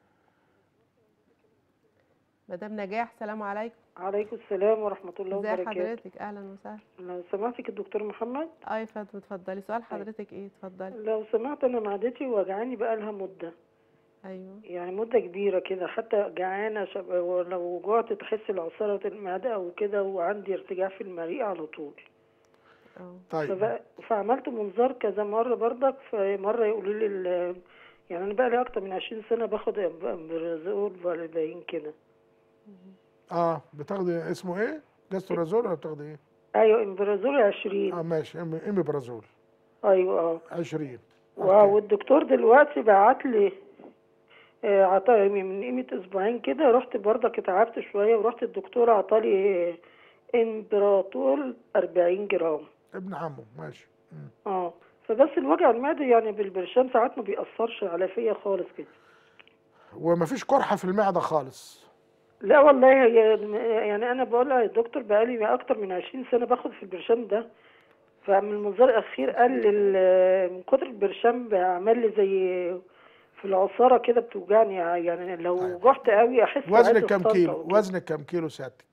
مدام نجاح السلام عليكم عليكم السلام ورحمة الله ازي وبركاته حضرتك اهلا وسهلا لو سمعتك الدكتور محمد اه يا فندم اتفضلي سؤال حضرتك ايه اتفضلي لو سمعت أنا معدتي وجعاني بقى لها مدة ايوه يعني مدة كبيرة كده حتى جعانة شب... ولو جوعت تحس العصارة المعدة أو كده وعندي ارتجاع في المريء على طول اه طيب فبقى... فعملت منظار كذا مرة برضك فمرة يقولوا لي ال... يعني أنا بقى لي أكتر من عشرين سنة باخد امبرازول فالباين كده اه بتاخدي اسمه ايه؟ جاسترازول ولا بتاخدي ايه؟ أيوة امبرازول عشرين اه ماشي إم- اميبرازول أيوة اه 20 و- أوكي. والدكتور دلوقتي بعت لي آه، عطا من قيمة أسبوعين كده رحت برضك اتعبت شوية ورحت الدكتور عطالي امبراطول 40 جرام ابن عمه ماشي مم. اه فبس الوجع المعدة يعني بالبرشام ساعات ما بيأثرش على فيا خالص كده ومفيش قرحه في المعده خالص لا والله هي يعني أنا بقول يا دكتور بقالي أكتر من 20 سنة باخد في البرشام ده فمن المنظار الأخير قال لي ال- من كتر البرشام عمل لي زي في العصارة كده بتوجعني يعني لو طيب. جحت قوي أحس وزنك بعز كام الطاقة كيلو؟ وكده. وزنك كام كيلو سيادتك؟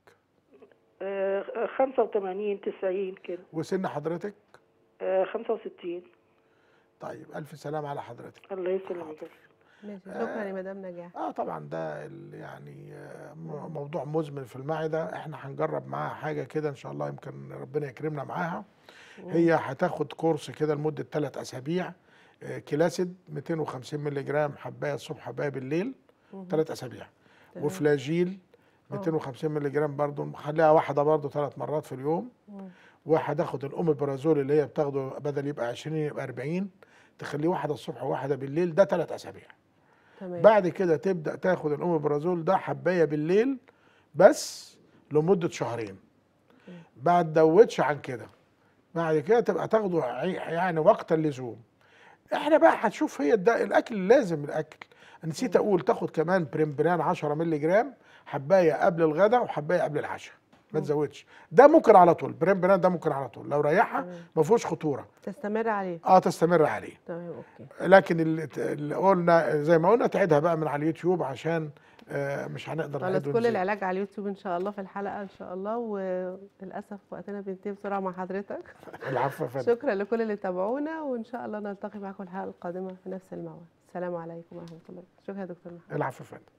آه، 85 90 كده وسن حضرتك؟ آه، 65 طيب الف سلام على حضرتك الله يسلمك ماشي شكرا يا مدام نجاح اه طبعا ده ال- يعني آه، م- موضوع مزمن في المعده احنا هنجرب معاها حاجه كده ان شاء الله يمكن ربنا يكرمنا معاها هي هتاخد كورس كده لمده ثلاث اسابيع آه، كلاسيد 250 مللي جرام حبايه الصبح حبايه بالليل ثلاث اسابيع تمام. وفلاجيل 250 مللي جرام برضه نخليها واحده برضه ثلاث مرات في اليوم مم. وهتاخد الأوميبرازول اللي هي بتاخده بدل يبقى 20 يبقى 40 تخليه واحده الصبح وواحده بالليل ده ثلاث اسابيع تمام بعد كده تبدا تاخد الأوميبرازول ده حبايه بالليل بس لمده شهرين ما تزودش عن كده بعد كده تبقى تاخده عي- يعني وقت اللزوم احنا بقى هتشوف هي الد- الاكل لازم الاكل نسيت اقول تاخد كمان بريمبران 10 مللي جرام حبايه قبل الغداء وحبايه قبل العشاء ما تزودش ده ممكن على طول بريمبران ده ممكن على طول لو ريحها ما فيهوش خطوره تستمر عليه اه تستمر عليه تمام اوكي لكن اللي, اللي قلنا زي ما قلنا تعيدها بقى من على اليوتيوب عشان آه مش هنقدر خلاص نعيد كل ونزيد. العلاج على اليوتيوب ان شاء الله في الحلقه ان شاء الله وللاسف وقتنا بينتهي بسرعه مع حضرتك العفو يا فندم شكرا لكل اللي تابعونا وان شاء الله نلتقي معكم الحلقه القادمه في نفس الموعد السلام عليكم ورحمه الله شكرا يا دكتور محمد العفو يا فندم